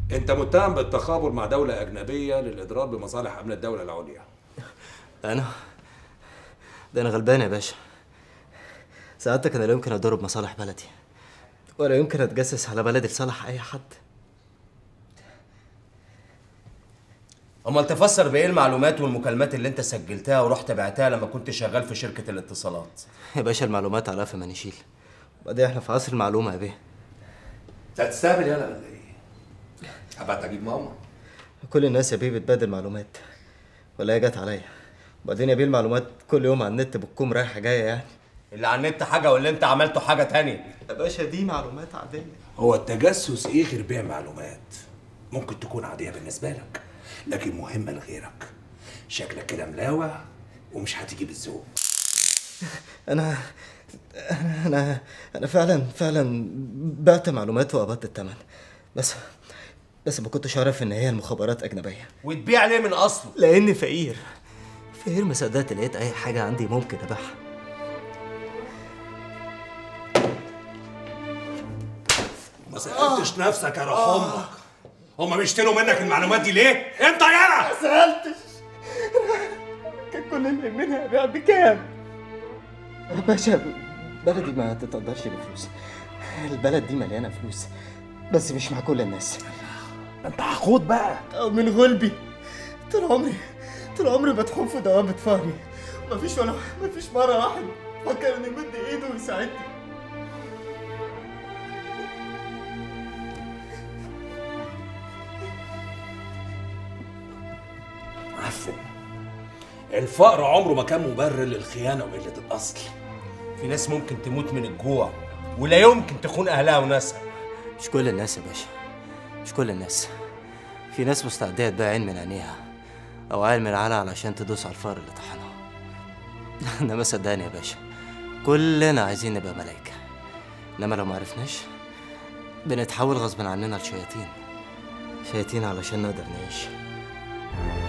انت متهم بالتخابر مع دولة أجنبية للإضرار بمصالح أمن الدولة العليا انا ده انا غلبان يا باشا سعادتك انا لا يمكن اضرب مصالح بلدي ولا يمكن اتجسس على بلدي لصالح اي حد امال تفسر بايه المعلومات والمكالمات اللي انت سجلتها ورحت بعتها لما كنت شغال في شركه الاتصالات يا باشا المعلومات على قفا ما نشيل وبعدين احنا في عصر المعلومه يا بيه انت هتستقبل يلا ولا ايه؟ هبعت اجيب ماما كل الناس يا بيه بتبادل معلومات ولا هي جت عليا وبعدين يا بيه المعلومات كل يوم على النت بتكون رايحه جايه يعني اللي على النت حاجه واللي انت عملته حاجه تانية يا باشا دي معلومات عاديه هو التجسس ايه غير بيع معلومات ممكن تكون عادية بالنسبة لك لكن مهمة لغيرك شكلك كده ملاوع ومش هتيجي بالذوق انا انا انا انا فعلا فعلا بعت معلومات وقبضت الثمن بس بس ما كنتش اعرف ان هي المخابرات اجنبيه وتبيع ليه من اصله لاني فقير فقير ما صدقت لقيت اي حاجه عندي ممكن ابيعها ما سألتش نفسك يا روح امك هما بيشتروا منك المعلومات دي ليه؟ انت يالا سالتش كان كل اللي منها ابيع بكام يا باشا بلدي ما تتقدرش بفلوس البلد دي مليانه فلوس بس مش مع كل الناس انت عقود بقى من غلبي طول عمري طول عمري مدحوم في دوامة فقري مفيش ولا مفيش مرة واحد فكر انه يمد ايده ويساعدني عفن الفقر عمره ما كان مبرر للخيانة وقلة الأصل في ناس ممكن تموت من الجوع ولا يمكن تخون اهلها وناسها مش كل الناس يا باشا مش كل الناس في ناس مستعدة تبيع عين من عينيها أو عين من عالها علشان تدوس على الفار اللي طحنها إنما صدقني يا باشا كلنا عايزين نبقى ملايكة إنما لو معرفناش بنتحول غصب عننا لشياطين شياطين علشان نقدر نعيش